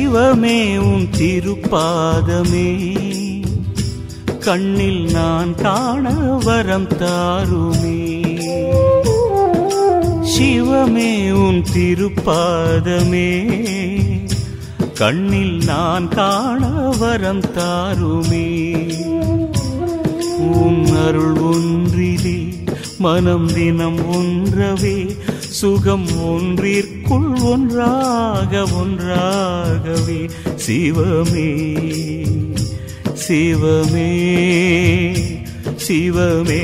சிவமே உன் திருப்பாதமே கண்ணில் நான் காண வரம் தாருமே சிவமே உன் திருப்பாதமே கண்ணில் நான் காண வரம் தாருமே உன் அருள் ஒன்றிலே மனம் தினம் ஒன்றவே சுகம் ஒன்றிற்குள் ஒன்றாக ஒன்றாகவே சிவமே சிவமே சிவமே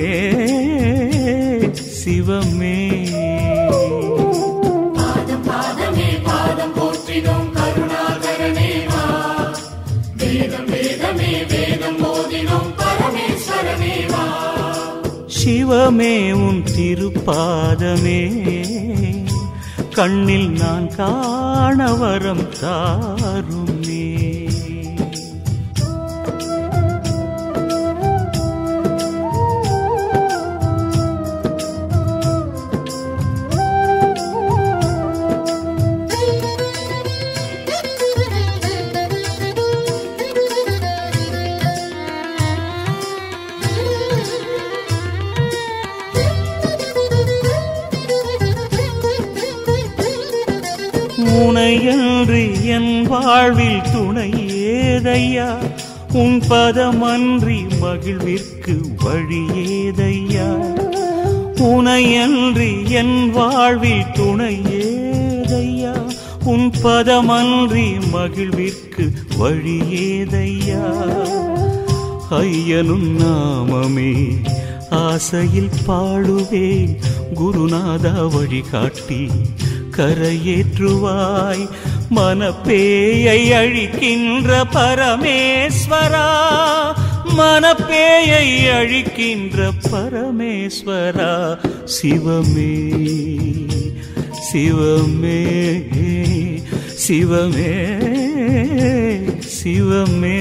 சிவமே பாதம் பாதமே பாதம் போற்றினோம் கருணாகரனே வா வேதம் வேதமே வேதம் மோதினோம் பரமேஸ்வரனே வா சிவமே உன் திருப்பாதமே கண்ணில் நான் காண வரம் தாருமே உனையன்று என் வாழ்வில் துணை ஏதையா உன் பதமன்றி மகிழ்விற்கு வழி ஏதையா உனையன்றி என் வாழ்வில் துணை ஏதையா உன் பதமன்றி மகிழ்விற்கு வழி ஏதையா ஐயனும் நாமமே ஆசையில் பாடுவேன் குருநாதா வழிகாட்டி கரையேற்றுவாய் மனப்பேயை அழிக்கின்ற பரமேஸ்வரா மனப்பேயை அழிக்கின்ற பரமேஸ்வரா சிவமே சிவமே சிவமே சிவமே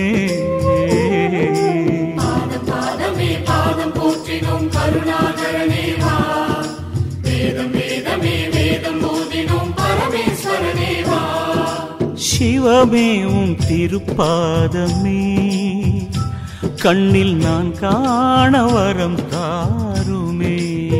பாதம் பாதமே பாதம் போற்றினோம் கருணாகரனே வா வேதம் வேதமே வேதம் மோதினோம் பரமேஸ்வரனே வா சிவமே உன் திருப்பாதமே கண்ணில் நான் காண வரம் தாருமே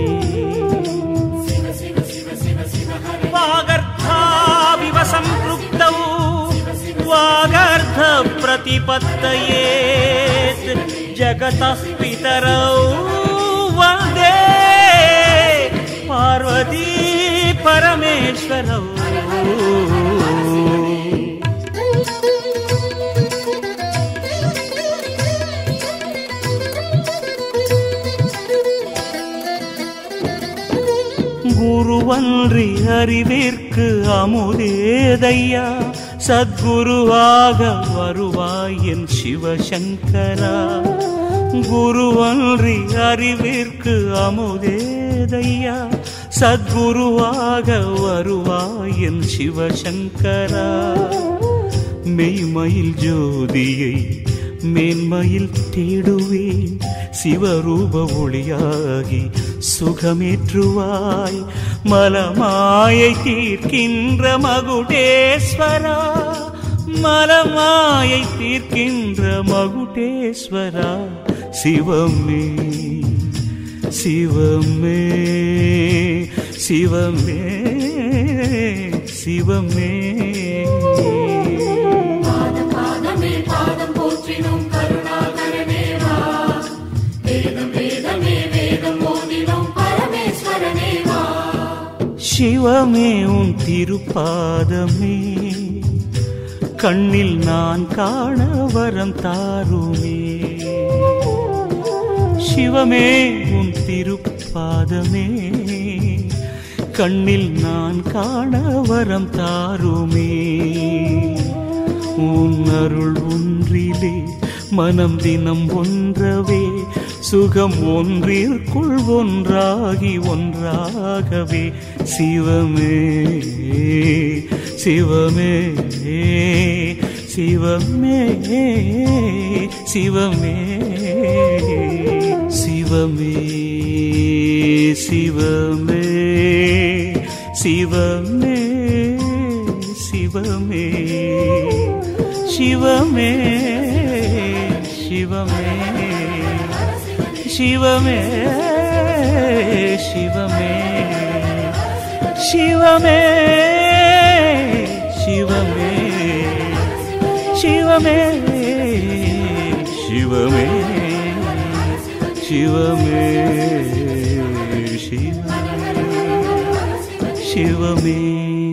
சிவ சிவ சிவ சிவ சிவ ஹரே वागर्थाविव सम्पृक्तौ वागर्थ प्रतिपत्तयेत् जगतः पितरौ वन्दे पार्वती परमेश्वरौ குருவன்றி அறிவிற்கு அமுதேதையா சத்குருவாக வருவாய் என் சிவசங்கரா குருவன்றி அறிவிற்கு அமுதேதையா சத்குருவாக வருவாய் என் சிவசங்கரா மெய்மயில் ஜோதியை மேன்மையில் தேடுவேன் சிவரூப ஒளியாகி சுகமேற்றுவாய் மலமாயை தீர்க்கின்ற மகுடேஸ்வரா மலமாயை தீர்க்கின்ற மகுடேஸ்வரா சிவமே சிவமே சிவமே சிவமே பாதம் பாதமே பாதம் போற்றினோம் கருணாகரனே வா வேதம் வேதமே வேதம் மோதினோம் பரமேஸ்வரனே வா சிவமே உன் திருப்பாதமே கண்ணில் நான் காண வரம் தாருமே சிவமே உன் திருப்பாதமே கண்ணில் நான் காண வரம் தாருமே உன் அருள் ஒன்றிலே மனம் தினம் ஒன்றவே சுகம் ஒன்றிற்குள் ஒன்றாகி ஒன்றாகவே சிவமே சிவமே சிவமே சிவமே சிவமே சிவமே சிவமே சிவமே சிவமே சிவமே சிவமே சிவமே சிவமே சிவமே சிவமே சிவமே சிவமே சிவமே சிவமே